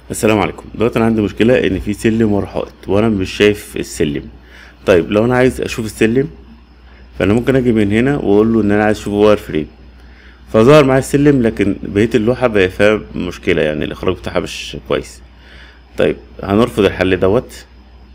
السلام عليكم دلوقتي انا عندي مشكله ان في سلم ورا حائط وانا مش شايف السلم طيب لو انا عايز اشوف السلم فانا ممكن اجي من هنا واقول له ان انا عايز اشوف واير فريم فظهر معايا السلم لكن بقيه اللوحه بقى فيها مشكله يعني الاخراج بتاعها مش كويس طيب هنرفض الحل دوت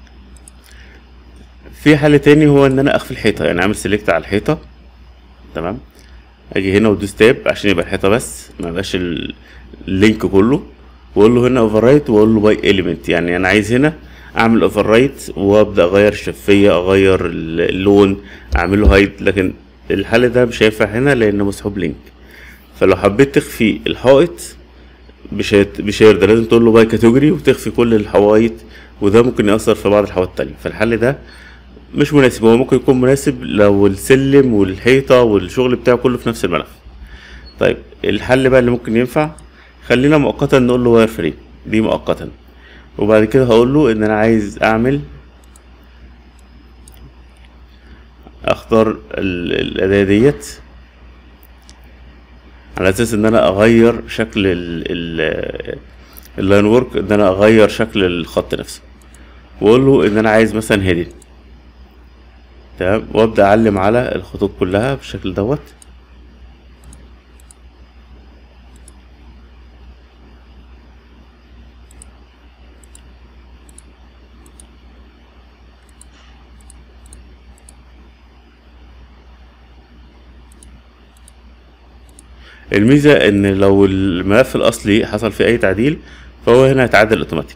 في حل تاني هو ان انا اخفي الحيطه يعني اعمل سيلكت على الحيطه تمام اجي هنا وادوس تاب عشان يبقى الحيطه بس ما يبقاش ال- اللينك كله واقول له هنا اوفر رايت واقول له باي اليمنت يعني انا عايز هنا اعمل اوفر رايت وابدا اغير الشفيه اغير ال- اللون اعمل له هايد لكن الحل ده مش هينفع هنا لانه مسحوب لينك فلو حبيت تخفي الحائط مش هيت- مش هيرضى لازم تقول له باي كاتيجوري وتخفي كل الحوايط وده ممكن يأثر في بعض الحوائط التانية فالحل ده مش مناسب هو ممكن يكون مناسب لو السلم والحيطة والشغل بتاعه كله في نفس الملف طيب الحل بقى اللي ممكن ينفع خلينا مؤقتا نقول له واير فريم دي مؤقتا وبعد كده هقول له ان انا عايز اعمل اختار ال- الاداة ديت على اساس ان انا اغير شكل ال ال اللاين ورك ان انا اغير شكل الخط نفسه واقول له ان انا عايز مثلا هيدن تمام وابدا اعلم على الخطوط كلها بالشكل دوت الميزة ان لو الملف الاصلي حصل فيه اي تعديل فهو هنا هيتعدل اوتوماتيك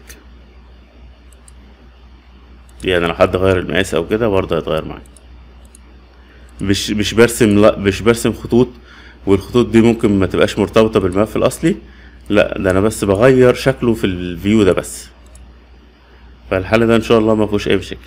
يعني لو حد غير المقاس او كده برضه هيتغير معايا مش مش برسم لا مش برسم خطوط والخطوط دي ممكن ما تبقاش مرتبطة بالملف الاصلي لا ده انا بس بغير شكله في الفيو ده بس فالحل ده ان شاء الله ما فيهوش اي مشاكل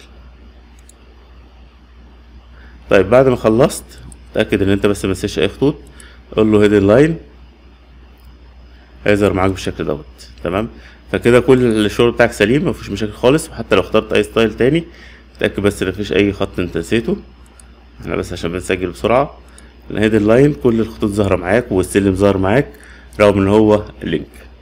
طيب بعد ما خلصت تأكد ان انت بس ما تنساش اي خطوط قول له هيدن لاين هيظهر معاك بالشكل دوت تمام فكده كل الشغل بتاعك سليم مفيش مشاكل خالص وحتى لو اخترت اي ستايل تاني تأكد بس ان مفيش اي خط انت نسيته احنا بس عشان بنسجل بسرعة الهيدن لاين كل الخطوط ظاهرة معاك والسلم ظاهر معاك رغم ان هو لينك